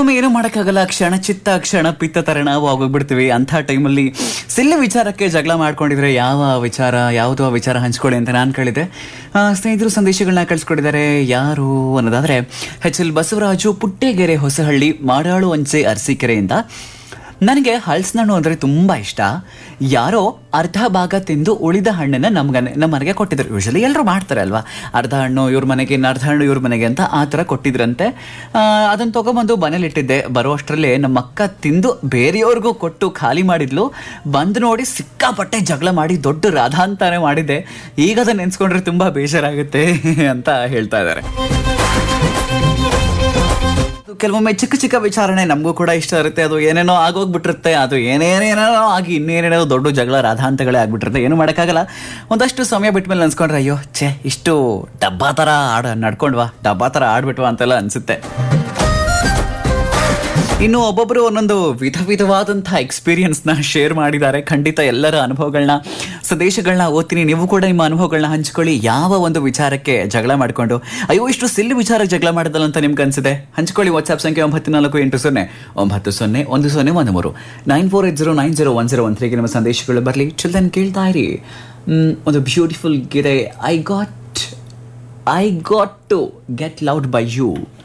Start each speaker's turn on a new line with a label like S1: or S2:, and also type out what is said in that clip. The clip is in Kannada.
S1: ಕೆಲವೊಮ್ಮೆ ಏನು ಮಾಡೋಕ್ಕಾಗಲ್ಲ ಕ್ಷಣ ಚಿತ್ತ ಕ್ಷಣ ಪಿತ್ತ ತರ ನಾವು ಆಗೋಗ್ಬಿಡ್ತೀವಿ ಅಂಥ ಟೈಮಲ್ಲಿ ಸಿಲ್ಲ ವಿಚಾರಕ್ಕೆ ಜಗಳ ಮಾಡ್ಕೊಂಡಿದ್ರೆ ಯಾವ ವಿಚಾರ ಯಾವುದು ಆ ವಿಚಾರ ಹಂಚ್ಕೊಳ್ಳಿ ಅಂತ ನಾನು ಕೇಳಿದೆ ಆ, ಸ್ನೇಹಿತರು ಸಂದೇಶಗಳನ್ನ ಕಳಿಸ್ಕೊಟ್ಟಿದ್ದಾರೆ ಯಾರು ಅನ್ನೋದಾದ್ರೆ ಎಚ್ ಎಲ್ ಬಸವರಾಜು ಪುಟ್ಟೆಗೆರೆ ಹೊಸಹಳ್ಳಿ ಮಾಡಾಳು ಅಂಚೆ ಅರಸೀಕೆರೆಯಿಂದ ನನಗೆ ಹಣ್ಣು ಅಂದರೆ ತುಂಬ ಇಷ್ಟ ಯಾರೋ ಅರ್ಧ ಭಾಗ ತಿಂದು ಉಳಿದ ಹಣ್ಣನ್ನು ನಮ್ಗೆ ನಮ್ಮ ಮನೆಗೆ ಕೊಟ್ಟಿದ್ರು ಯೂಶಲಿ ಎಲ್ಲರೂ ಮಾಡ್ತಾರೆ ಅಲ್ವಾ ಅರ್ಧ ಹಣ್ಣು ಇವ್ರ ಮನೆಗೆ ಇನ್ನು ಅರ್ಧ ಹಣ್ಣು ಇವ್ರ ಮನೆಗೆ ಅಂತ ಆ ಥರ ಕೊಟ್ಟಿದ್ರಂತೆ ಅದನ್ನು ತೊಗೊಂಬಂದು ಮನೇಲಿ ಇಟ್ಟಿದ್ದೆ ಬರೋ ಅಷ್ಟರಲ್ಲೇ ನಮ್ಮ ಅಕ್ಕ ತಿಂದು ಬೇರೆಯವ್ರಿಗೂ ಕೊಟ್ಟು ಖಾಲಿ ಮಾಡಿದ್ಲು ಬಂದು ನೋಡಿ ಸಿಕ್ಕಾಪಟ್ಟೆ ಜಗಳ ಮಾಡಿ ದೊಡ್ಡ ರಾಧಾಂತಾನೆ ಮಾಡಿದ್ದೆ ಈಗ ಅದನ್ನ ನೆನ್ಸ್ಕೊಂಡ್ರೆ ತುಂಬ ಬೇಜಾರಾಗುತ್ತೆ ಅಂತ ಹೇಳ್ತಾ ಇದ್ದಾರೆ ಅದು ಕೆಲವೊಮ್ಮೆ ಚಿಕ್ಕ ಚಿಕ್ಕ ವಿಚಾರಣೆ ನಮಗೂ ಕೂಡ ಇಷ್ಟ ಇರುತ್ತೆ ಅದು ಏನೇನೋ ಆಗೋಗ್ಬಿಟ್ಟಿರುತ್ತೆ ಅದು ಏನೇನೇನೋ ಆಗಿ ಇನ್ನೇನೇನೋ ದೊಡ್ಡ ಜಗಳ ರಾಧಾಂತಗಳೇ ಆಗ್ಬಿಟ್ಟಿರುತ್ತೆ ಏನು ಮಾಡೋಕ್ಕಾಗಲ್ಲ ಒಂದಷ್ಟು ಸಮಯ ಬಿಟ್ಮೇಲೆ ಅನ್ಸ್ಕೊಂಡ್ರೆ ಅಯ್ಯೋ ಛೇ ಇಷ್ಟು ಡಬ್ಬಾ ಥರ ಆಡ ನಡ್ಕೊಂಡ್ವಾ ಡಬ್ಬಾ ಥರ ಆಡ್ಬಿಟ್ವಾ ಅಂತೆಲ್ಲ ಅನ್ಸುತ್ತೆ ಇನ್ನು ಒಬ್ಬೊಬ್ಬರು ಒಂದೊಂದು ವಿಧ ವಿಧವಾದಂತಹ ಎಕ್ಸ್ಪೀರಿಯನ್ಸ್ನ ಶೇರ್ ಮಾಡಿದ್ದಾರೆ ಖಂಡಿತ ಎಲ್ಲರ ಅನುಭವಗಳನ್ನ ಸಂದೇಶಗಳನ್ನ ಓದ್ತೀನಿ ನೀವು ಕೂಡ ನಿಮ್ಮ ಅನುಭವಗಳನ್ನ ಹಂಚ್ಕೊಳ್ಳಿ ಯಾವ ಒಂದು ವಿಚಾರಕ್ಕೆ ಜಗಳ ಮಾಡಿಕೊಂಡು ಅಯ್ಯೋ ಇಷ್ಟು ಸಿಲ್ಲಿ ವಿಚಾರಕ್ಕೆ ಜಗಳ ಮಾಡಿದಲ್ಲ ಅಂತ ನಿಮ್ಗೆ ಅನ್ಸಿದೆ ಹಂಚ್ಕೊಳ್ಳಿ ವಾಟ್ಸ್ಆಪ್ ಸಂಖ್ಯೆ ಒಂಬತ್ತು ನಾಲ್ಕು ಎಂಟು ಸೊನ್ನೆ ಒಂಬತ್ತು ಸೊನ್ನೆ ಒಂದು ಸೊನ್ನೆ ಒಂದು ಮೂರು nine four eight zero nine zero one zero one ತ್ರೀಗೆ ನಿಮ್ಮ ಸಂದೇಶಗಳು ಬರಲಿ ಚಿಲ್ದನ್ ಕೇಳ್ತಾ ಇರಿ ಮ್, ಒಂದು ಬ್ಯೂಟಿಫುಲ್ ಗಿದೆ I got I got to get loud by you